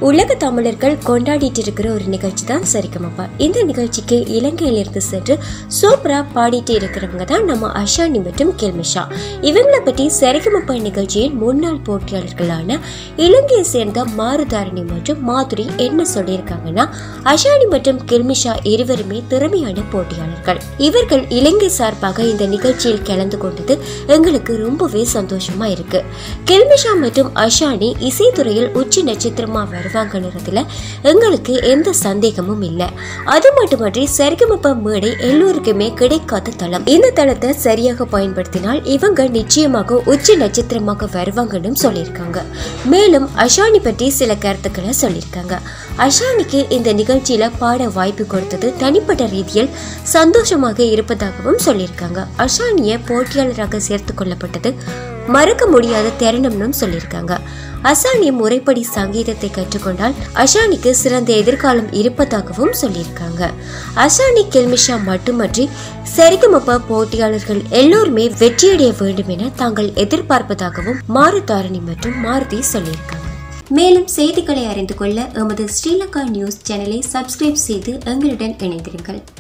உலக தமிழர்கள் கொண்டாடிட்டு இருக்கிற ஒரு நிகழ்ச்சி தான் சரிகமப்பா இந்த நிகழ்ச்சிக்கு இலங்கையிலிருந்து சென்று சூப்பரா பாடிட்டு இருக்கிறவங்க தான் நம்ம அஷானி மற்றும் கில்மிஷா இவங்களை பற்றி சரிகமப்பா நிகழ்ச்சியின் முன்னாள் போட்டியாளர்களான இலங்கையை சேர்ந்த மாருதாரணி மற்றும் மாதுரி என்ன சொல்லியிருக்காங்கன்னா அஷானி மற்றும் கில்மிஷா இருவருமே திறமையான போட்டியாளர்கள் இவர்கள் இலங்கை சார்பாக இந்த நிகழ்ச்சியில் கலந்து கொண்டது எங்களுக்கு ரொம்பவே சந்தோஷமா இருக்கு கில்மிஷா மற்றும் அஷானி இசைத்துறையில் உச்சி நட்சத்திரமா வருவாங்கன்றதுல எங்களுக்கு எந்த சந்தேகமும் இல்லை அது மட்டுமன்றி சரிகமப்ப மேடை எல்லோருக்குமே கிடைக்காத தளம் இந்த தளத்தை சரியாக பயன்படுத்தினால் இவங்க நிச்சயமாக உச்சி நட்சத்திரமாக வருவாங்கன்னு சொல்லியிருக்காங்க மேலும் அஷானி பற்றி சில கருத்துக்களை சொல்லியிருக்காங்க அஷானிக்கு இந்த நிகழ்ச்சியில பாட வாய்ப்பு கொடுத்தது தனிப்பட்ட ரீதியில் சந்தோஷமாக இருப்பதாகவும் சொல்லியிருக்காங்க அஷானிய போட்டியாளராக சேர்த்து கொள்ளப்பட்டது மறக்க முடியாத தருணம்னு சொல்லியிருக்காங்க அசானி முறைப்படி சங்கீதத்தை கற்றுக்கொண்டால் அஷானிக்கு சிறந்த எதிர்காலம் இருப்பதாகவும் சொல்லியிருக்காங்க அஷானி கெல்மிஷா மட்டுமன்றி சரிகமப்பா போட்டியாளர்கள் எல்லோருமே வெற்றியடைய வேண்டும் என தாங்கள் எதிர்பார்ப்பதாகவும் மாருதாரணி மற்றும் மாருதி சொல்லியிருக்காங்க மேலும் செய்திகளை அறிந்து கொள்ள எமது ஸ்ரீலங்கா நியூஸ் சேனலை சப்ஸ்கிரைப் செய்து எங்களுடன் இணைந்திருங்கள்